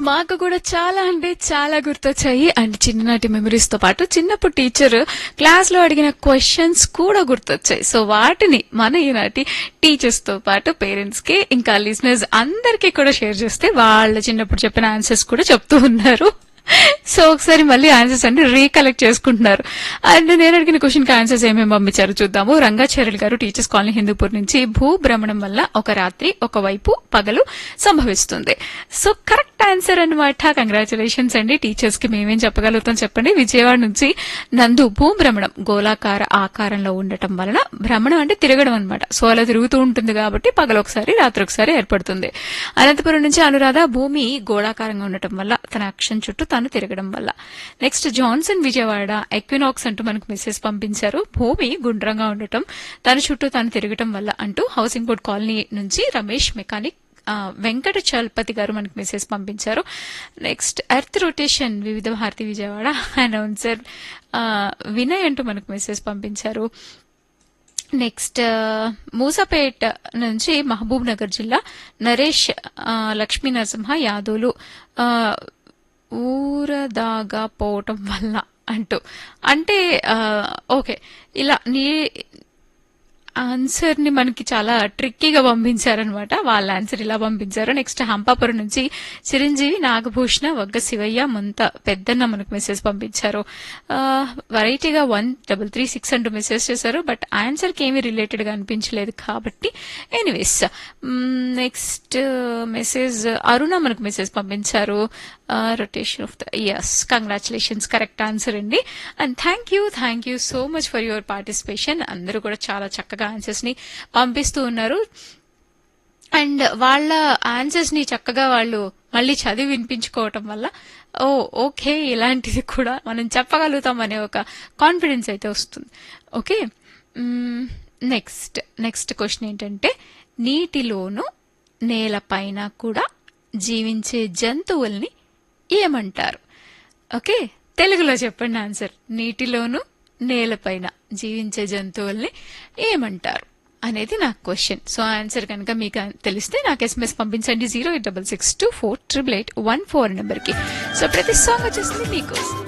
మాకు కూడా చాలా అంటే చాలా గుర్తొచ్చాయి అండ్ చిన్ననాటి మెమరీస్ తో పాటు చిన్నప్పుడు టీచర్ క్లాస్ లో అడిగిన క్వశ్చన్స్ కూడా గుర్తొచ్చాయి సో వాటిని మన ఈనాటి టీచర్స్ తో పాటు పేరెంట్స్ కి ఇంకా లిసనర్స్ అందరికీ కూడా షేర్ చేస్తే వాళ్ళ చిన్నప్పుడు చెప్పిన ఆన్సర్స్ కూడా చెప్తూ ఉన్నారు సో ఒకసారి మళ్ళీ ఆన్సర్స్ అన్ని రీకలెక్ట్ చేసుకుంటున్నారు అండ్ నేను అడిగిన క్వశ్చన్ కి ఆన్సర్స్ ఏమేమి పంపించారు చూద్దాము రంగాచార్యులు గారు టీచర్స్ కాలనీ హిందూపూర్ నుంచి భూభ్రమణం వల్ల ఒక రాత్రి ఒకవైపు పగలు సంభవిస్తుంది సో కరెక్ట్ ఆన్సర్ అనమాట కంగ్రాచులేషన్స్ అండి టీచర్స్ కి మేమేం చెప్పగలుగుతాం చెప్పండి విజయవాడ నుంచి నందు భూభ్రమణం గోళాకార ఆకారంలో ఉండటం వలన భ్రమణం అంటే తిరగడం అనమాట సో అలా తిరుగుతూ ఉంటుంది కాబట్టి పగలు ఒకసారి రాత్రి ఒకసారి ఏర్పడుతుంది అనంతపురం నుంచి అనురాధ భూమి గోళాకారంగా ఉండటం వల్ల తన అక్షం చుట్టూ తాను తిరగడం వల్ల నెక్స్ట్ జాన్సన్ విజయవాడ ఎక్వినాక్స్ అంటూ మనకు మెసేజ్ పంపించారు భూమి గుండ్రంగా ఉండటం తన చుట్టూ తాను తిరగటం వల్ల అంటూ హౌసింగ్ బోర్డ్ కాలనీ నుంచి రమేష్ మెకానిక్ ఆ, వెంకట చలపతి గారు మనకు మెసేజ్ పంపించారు నెక్స్ట్ ఎర్త్ రొటేషన్ వివిధ భారతి విజయవాడ అనౌన్సర్ ఆ, వినయ్ అంటూ మనకు మెసేజ్ పంపించారు నెక్స్ట్ మూసాపేట్ నుంచి మహబూబ్ నగర్ జిల్లా నరేష్ ఆ, లక్ష్మీ నరసింహ యాదవులు ఆ, ఊరదాగా పోవటం వల్ల అంటూ అంటే ఆ, ఓకే ఇలా నీ ఆన్సర్ ని మనకి చాలా ట్రిక్కీగా పంపించారనమాట వాళ్ళ ఆన్సర్ ఇలా పంపించారు నెక్స్ట్ హంపాపురం నుంచి చిరంజీవి నాగభూషణ వగ్గ శివయ్య ముంత పెద్దన్న మనకు మెసేజ్ పంపించారు వెరైటీగా వన్ డబుల్ త్రీ సిక్స్ అంటూ మెసేజ్ చేశారు బట్ ఆన్సర్ కి ఏమీ రిలేటెడ్ గా అనిపించలేదు కాబట్టి ఎనీవేస్ నెక్స్ట్ మెసేజ్ అరుణ మనకు మెసేజ్ పంపించారు రొటేషన్ ఆఫ్ ద ఎస్ కంగ్రాచులేషన్స్ కరెక్ట్ ఆన్సర్ అండి and thank you thank you so much for your participation అందరూ కూడా చాలా చక్కగా ఆన్సర్స్ ని పంపిస్తూ ఉన్నారు అండ్ వాళ్ళ ఆన్సర్స్ ని చక్కగా వాళ్ళు మళ్ళీ చదివి వినిపించుకోవటం వల్ల ఓ ఓకే ఇలాంటిది కూడా మనం చెప్పగలుగుతాం అనే ఒక కాన్ఫిడెన్స్ అయితే వస్తుంది ఓకే నెక్స్ట్ నెక్స్ట్ క్వశ్చన్ ఏంటంటే నీటిలోను నేలపైన కూడా జీవించే జంతువుల్ని ఏమంటారు ఓకే తెలుగులో చెప్పండి ఆన్సర్ నీటిలోను నేలపైన జీవించే జంతువుల్ని ఏమంటారు అనేది నా క్వశ్చన్ సో ఆన్సర్ కనుక మీకు తెలిస్తే నాకు ఎస్ఎంఎస్ పంపించండి zero eight double six two four triple eight one four నెంబర్కి సో ప్రతి సాంగ్ వచ్చేసింది మీకోసం